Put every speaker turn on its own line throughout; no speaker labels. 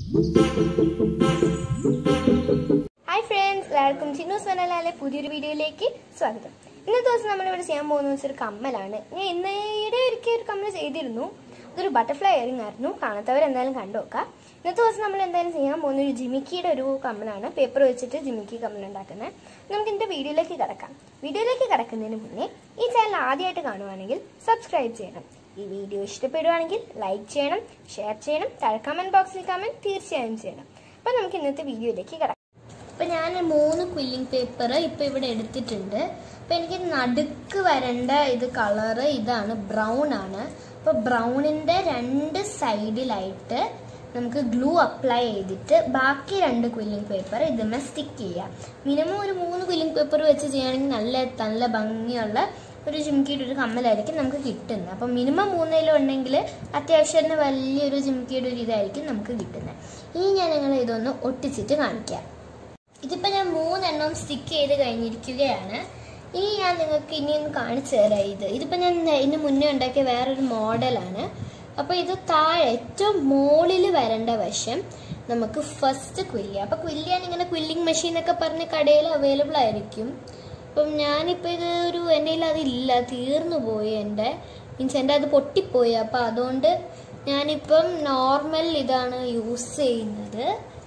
hi friends എല്ലാവർക്കും ചിന്നൂസ് വനലാലെ പുതിയൊരു വീഡിയോയിലേക്ക് സ്വാഗതം ഇന്നത്തെ ദിവസം നമ്മളിവിടെ ചെയ്യാൻ പോകുന്ന വെച്ചാൽ ഒരു കമ്മലാണ് ഞാൻ ഇന്നയുടെ ഒരിക്കൽ ഒരു കമ്മൽ ചെയ്തിരുന്നു അതൊരു ബട്ടർഫ്ലൈ ഇയറിംഗ് ആയിരുന്നു കാണാത്തവർ എന്തായാലും കണ്ടു നോക്കാം ഇന്നത്തെ ദിവസം നമ്മൾ എന്തായാലും ചെയ്യാൻ പോകുന്ന ഒരു ജിമിക്കിയുടെ ഒരു കമ്മലാണ് പേപ്പർ വെച്ചിട്ട് ജിമിക്കി കമ്മൽ ഉണ്ടാക്കുന്നത് നമുക്ക് ഇതിന്റെ വീഡിയോയിലേക്ക് കിടക്കാം വീഡിയോയിലേക്ക് കിടക്കുന്നതിന് മുന്നേ ഈ ചാനൽ ആദ്യമായിട്ട് കാണുവാണെങ്കിൽ സബ്സ്ക്രൈബ് ചെയ്യണം ഈ വീഡിയോ ഇഷ്ടപ്പെടുവാണെങ്കിൽ ലൈക്ക് ചെയ്യണം ഷെയർ ചെയ്യണം താഴെ കമന്റ് ബോക്സിൽ കമന്റ് തീർച്ചയായും ചെയ്യണം അപ്പൊ നമുക്ക് ഇന്നത്തെ വീഡിയോയിലേക്ക് കിടക്കാം അപ്പൊ ഞാൻ മൂന്ന് ക്വില്ലിംഗ് പേപ്പർ ഇപ്പൊ ഇവിടെ എടുത്തിട്ടുണ്ട് അപ്പൊ എനിക്ക് നടുക്ക് വരേണ്ട ഇത് കളറ് ഇതാണ് ബ്രൗൺ ആണ് അപ്പൊ ബ്രൗണിന്റെ രണ്ട് സൈഡിലായിട്ട് നമുക്ക് ഗ്ലൂ അപ്ലൈ ചെയ്തിട്ട് ബാക്കി രണ്ട് ക്വില്ലിംഗ് പേപ്പർ ഇതുമേ സ്റ്റിക്ക് ചെയ്യാം മിനിമം ഒരു മൂന്ന് ക്വില്ലിംഗ് പേപ്പർ വെച്ച് ചെയ്യുകയാണെങ്കിൽ നല്ല നല്ല ഭംഗിയുള്ള ഒരു ജിംകിയുടെ ഒരു കമ്മലായിരിക്കും നമുക്ക് കിട്ടുന്നത് അപ്പം മിനിമം മൂന്നിലും ഉണ്ടെങ്കിൽ അത്യാവശ്യം തന്നെ വലിയൊരു ജിംകിയുടെ ഒരു ഇതായിരിക്കും നമുക്ക് കിട്ടുന്നത് ഇനി ഞാൻ നിങ്ങൾ ഇതൊന്ന് ഒട്ടിച്ചിട്ട് കാണിക്കാം ഇതിപ്പോ ഞാൻ മൂന്നെണ്ണം സ്റ്റിക്ക് ചെയ്ത് കഴിഞ്ഞിരിക്കുകയാണ് ഇനി ഞാൻ നിങ്ങൾക്ക് ഇനി ഒന്ന് കാണിച്ചു തരാം ഇത് ഇതിപ്പോ ഞാൻ ഇതിന് മുന്നേ ഉണ്ടാക്കിയ വേറൊരു മോഡലാണ് അപ്പൊ ഇത് താഴെ ഏറ്റവും മുകളിൽ വരേണ്ട വശം നമുക്ക് ഫസ്റ്റ് ക്വില്ല് അപ്പൊ ക്വില്ലിയാൻ ഇങ്ങനെ ക്വില്ലിംഗ് മെഷീൻ ഒക്കെ പറഞ്ഞ് കടയിൽ അവൈലബിൾ ആയിരിക്കും അപ്പം ഞാനിപ്പോൾ ഇത് ഒരു എൻ്റെ കയ്യിൽ അതില്ല തീർന്നു പോയി എൻ്റെ മീൻസ് എൻ്റെ അത് പൊട്ടിപ്പോയി അപ്പം അതുകൊണ്ട് ഞാനിപ്പം നോർമൽ ഇതാണ് യൂസ് ചെയ്യുന്നത്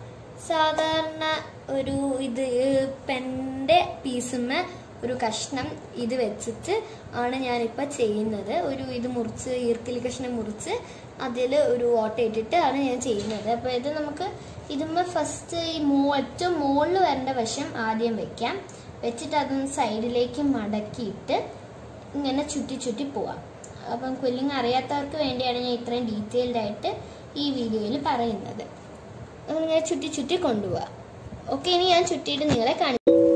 സാധാരണ ഒരു ഇത് പെൻ്റെ പീസുമ്മ ഒരു കഷ്ണം ഇത് വെച്ചിട്ട് ആണ് ഞാനിപ്പോൾ ചെയ്യുന്നത് ഒരു ഇത് മുറിച്ച് ഈർക്കിലി കഷ്ണം മുറിച്ച് അതിൽ ഒരു ഓട്ട ഇട്ടിട്ട് ആണ് ഞാൻ ചെയ്യുന്നത് അപ്പോൾ ഇത് നമുക്ക് ഇതുമ്മ ഫസ്റ്റ് ഈ മോ ഏറ്റവും മുകളിൽ വരേണ്ട വശം ആദ്യം വെക്കാം വെച്ചിട്ട് അതൊന്ന് സൈഡിലേക്ക് മടക്കിയിട്ട് ഇങ്ങനെ ചുറ്റി ചുറ്റി പോവാം അപ്പം ക്വില്ലിങ് അറിയാത്തവർക്ക് വേണ്ടിയാണ് ഞാൻ ഇത്രയും ഡീറ്റെയിൽഡ് ആയിട്ട് ഈ വീഡിയോയിൽ പറയുന്നത് അങ്ങനെ ചുറ്റി ചുറ്റി കൊണ്ടുപോവാം ഓക്കെ ഇനി ഞാൻ ചുറ്റിയിട്ട് നിങ്ങളെ കാണി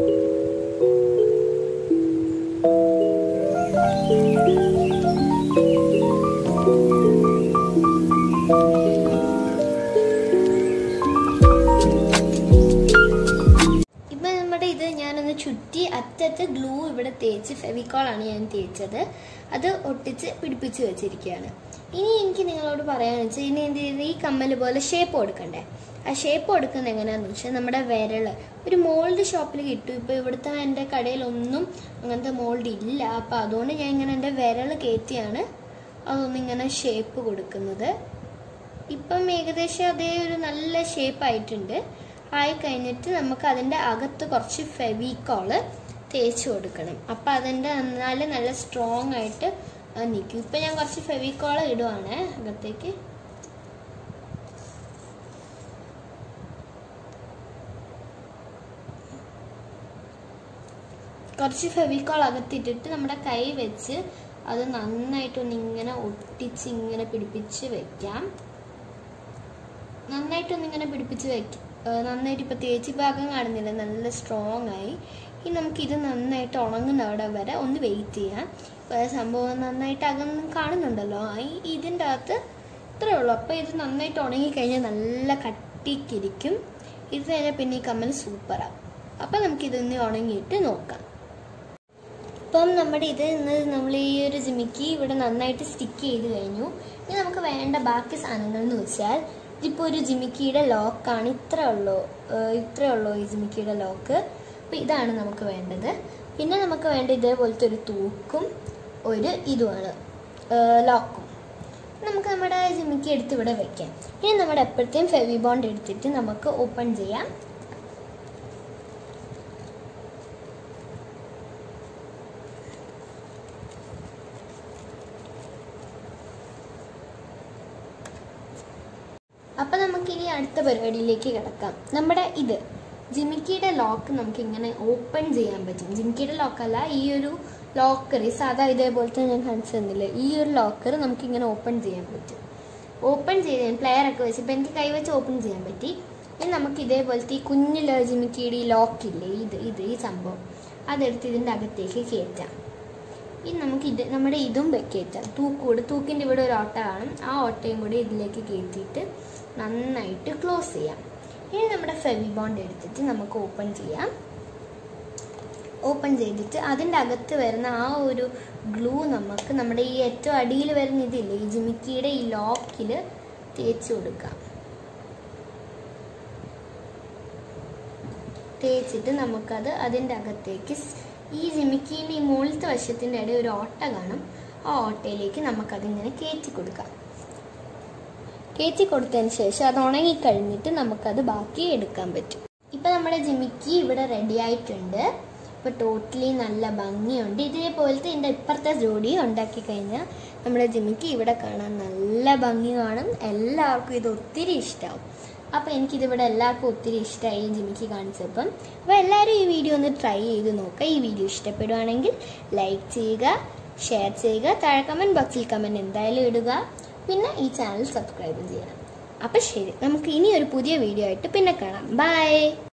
ഇപ്പൊ നമ്മുടെ ഇത് ഞാനൊന്ന് ചുറ്റി അറ്റത്ത് ഗ്ലൂ ഇവിടെ തേച്ച് ഫെവിക്കോളാണ് ഞാൻ തേച്ചത് അത് ഒട്ടിച്ച് പിടിപ്പിച്ച് വെച്ചിരിക്കുകയാണ് ഇനി എനിക്ക് നിങ്ങളോട് പറയാന്ന് വെച്ചാൽ ഇനി എന്ത് ചെയ്ത് ഈ കമ്മൽ പോലെ ഷേപ്പ് കൊടുക്കണ്ടേ ആ ഷേപ്പ് കൊടുക്കുന്നത് എങ്ങനെയാന്ന് വെച്ചാൽ നമ്മുടെ വിരൽ ഒരു മോൾഡ് ഷോപ്പിൽ കിട്ടും ഇപ്പോൾ ഇവിടുത്തെ എൻ്റെ കടയിലൊന്നും അങ്ങനത്തെ മോൾഡ് ഇല്ല അപ്പോൾ അതുകൊണ്ട് ഞാൻ ഇങ്ങനെ എൻ്റെ വിരൽ കയറ്റിയാണ് അതൊന്നിങ്ങനെ ഷേപ്പ് കൊടുക്കുന്നത് ഇപ്പം ഏകദേശം അതേ ഒരു നല്ല ഷേപ്പ് ആയിട്ടുണ്ട് ആയി കഴിഞ്ഞിട്ട് നമുക്ക് അതിൻ്റെ അകത്ത് കുറച്ച് ഫെവിക്കോള് തേച്ച് കൊടുക്കണം അപ്പം അതിൻ്റെ എന്നാലും നല്ല സ്ട്രോങ് ആയിട്ട് അത് നിൽക്കും ഇപ്പം ഞാൻ കുറച്ച് ഫെവിക്കോള് ഇടുവാണ് അകത്തേക്ക് കുറച്ച് ഫെവിക്കോൾ അകത്തിട്ടിട്ട് നമ്മുടെ കൈ വെച്ച് അത് നന്നായിട്ടൊന്ന് ഇങ്ങനെ ഒട്ടിച്ച് ഇങ്ങനെ പിടിപ്പിച്ച് വെക്കാം നന്നായിട്ടൊന്ന് ഇങ്ങനെ പിടിപ്പിച്ച് വെക്കാം നന്നായിട്ട് ഇപ്പം തേച്ച് ഭാഗം കാണുന്നില്ല നല്ല സ്ട്രോങ് ആയി ഇനി നമുക്കിത് നന്നായിട്ട് ഉണങ്ങുന്ന അവിടെ വരെ ഒന്ന് വെയിറ്റ് ചെയ്യാം ഇപ്പോൾ സംഭവം നന്നായിട്ട് അകന്ന് കാണുന്നുണ്ടല്ലോ ഈ ഇതിൻ്റെ അകത്ത് ഇത്രയേ ഉള്ളൂ അപ്പോൾ ഇത് നന്നായിട്ട് ഉണങ്ങിക്കഴിഞ്ഞാൽ നല്ല കട്ടിക്കിരിക്കും ഇത് കഴിഞ്ഞാൽ പിന്നെ ഈ കമ്മൽ സൂപ്പറാണ് അപ്പം നമുക്കിതൊന്ന് ഉണങ്ങിയിട്ട് നോക്കാം ഇപ്പം നമ്മുടെ ഇത് ഇന്ന് നമ്മൾ ഈ ഒരു ജിമിക്ക് ഇവിടെ നന്നായിട്ട് സ്റ്റിക്ക് ചെയ്ത് കഴിഞ്ഞു ഇനി നമുക്ക് വേണ്ട ബാക്കി സാധനങ്ങൾ എന്ന് വെച്ചാൽ ഇതിപ്പോൾ ഒരു ജിമിക്കിയുടെ ലോക്കാണ് ഇത്ര ഉള്ളൂ ഇത്രേ ഉള്ളൂ ഈ ജിമിക്കിയുടെ ലോക്ക് അപ്പോൾ ഇതാണ് നമുക്ക് വേണ്ടത് പിന്നെ നമുക്ക് വേണ്ട ഇതേപോലത്തെ ഒരു തൂക്കും ഒരു ഇതുമാണ് ലോക്കും നമുക്ക് നമ്മുടെ ജിമിക്കി എടുത്ത് ഇവിടെ വെക്കാം ഇനി നമ്മുടെ എപ്പോഴത്തെയും ഫെവി ബോണ്ട് എടുത്തിട്ട് നമുക്ക് ഓപ്പൺ ചെയ്യാം അപ്പം നമുക്കിനി അടുത്ത പരിപാടിയിലേക്ക് കിടക്കാം നമ്മുടെ ഇത് ജിമിക്കിയുടെ ലോക്ക് നമുക്ക് ഇങ്ങനെ ഓപ്പൺ ചെയ്യാൻ പറ്റും ജിമിക്കിയുടെ ലോക്കല്ല ഈ ഒരു ലോക്കർ ഈ സാധാ ഇതേപോലത്തെ ഞാൻ കാണിച്ചു തന്നില്ലേ ഈ ഒരു ലോക്കർ നമുക്ക് ഇങ്ങനെ ഓപ്പൺ ചെയ്യാൻ പറ്റും ഓപ്പൺ ചെയ്ത് പ്ലെയർ ഒക്കെ വെച്ച് ഇപ്പം എനിക്ക് കൈവച്ച് ഓപ്പൺ ചെയ്യാൻ പറ്റി ഇനി നമുക്ക് ഇതേപോലത്തെ ഈ കുഞ്ഞില് ജിമിക്കിയുടെ ഈ ലോക്കില്ലേ ഇത് ഇത് ഈ സംഭവം അതെടുത്ത് ഇതിൻ്റെ അകത്തേക്ക് കയറ്റാം ഇനി നമുക്ക് ഇത് നമ്മുടെ ഇതും കയറ്റാം തൂക്കൂട് തൂക്കിൻ്റെ ഇവിടെ ഒരു ഓട്ട കാണും ആ ഓട്ടയും കൂടി ഇതിലേക്ക് കയറ്റിയിട്ട് നന്നായിട്ട് ക്ലോസ് ചെയ്യാം ഇനി നമ്മുടെ ഫെവി ബോണ്ട് എടുത്തിട്ട് നമുക്ക് ഓപ്പൺ ചെയ്യാം ഓപ്പൺ ചെയ്തിട്ട് അതിൻ്റെ അകത്ത് വരുന്ന ആ ഒരു ഗ്ലൂ നമുക്ക് നമ്മുടെ ഈ ഏറ്റവും അടിയിൽ വരുന്ന ഇതില്ലേ ഈ ജിമിക്കിയുടെ ഈ ലോക്കിൽ തേച്ച് കൊടുക്കാം തേച്ചിട്ട് നമുക്കത് അതിൻ്റെ അകത്തേക്ക് സ് ഈ ജിമിക്കീൻ്റെ ഈ മുകളിലത്തെ വശത്തിൻ്റെ ഇടയിൽ ഒരു ഓട്ട കാണും ആ ഓട്ടയിലേക്ക് നമുക്കതിങ്ങനെ കയറ്റി കൊടുക്കാം കയറ്റി കൊടുത്തതിന് ശേഷം അത് ഉണങ്ങിക്കഴിഞ്ഞിട്ട് നമുക്കത് ബാക്കി എടുക്കാൻ പറ്റും ഇപ്പം നമ്മുടെ ജിമിക്കി ഇവിടെ റെഡി ആയിട്ടുണ്ട് ഇപ്പോൾ ടോട്ടലി നല്ല ഭംഗിയുണ്ട് ഇതേപോലത്തെ എൻ്റെ ഇപ്പുറത്തെ ജോഡി ഉണ്ടാക്കി കഴിഞ്ഞാൽ നമ്മുടെ ജിമിക്ക് ഇവിടെ കാണാൻ നല്ല ഭംഗി കാണും എല്ലാവർക്കും ഇത് ഒത്തിരി ഇഷ്ടമാവും അപ്പോൾ എനിക്കിതിവിടെ എല്ലാവർക്കും ഒത്തിരി ഇഷ്ടമായി ഈ ജിമിക്ക് കാണിച്ചപ്പം അപ്പോൾ എല്ലാവരും ഈ വീഡിയോ ഒന്ന് ട്രൈ ചെയ്ത് നോക്കുക ഈ വീഡിയോ ഇഷ്ടപ്പെടുവാണെങ്കിൽ ലൈക്ക് ചെയ്യുക ഷെയർ ചെയ്യുക താഴെ കമൻറ്റ് ബോക്സിൽ കമൻറ്റ് എന്തായാലും ഇടുക പിന്നെ ഈ ചാനൽ സബ്സ്ക്രൈബ് ചെയ്യണം അപ്പം ശരി നമുക്ക് ഇനി ഒരു പുതിയ വീഡിയോ ആയിട്ട് പിന്നെ കാണാം ബൈ